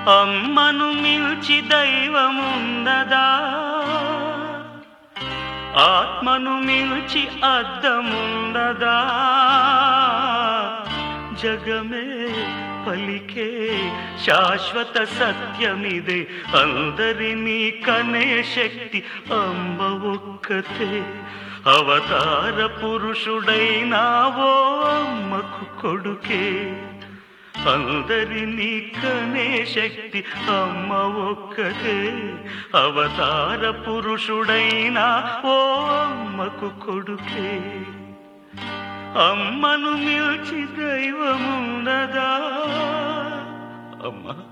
అమ్మను మిల్చి దైవముందదా ఆత్మను మిల్చి అద్దముందదా జగమే పలికే శాశ్వత సత్యమిదే అందరినీ కనే శక్తి అమ్మ ఒక్కతే అవతార పురుషుడైనావో అమ్మకు కొడుకే అందరినీ కనే శక్తి అమ్మ ఒక్కతే అవతార పురుషుడైనా ఓ అమ్మకు కొడుకే అమ్మను మిల్చి దైవమున్నదా అమ్మ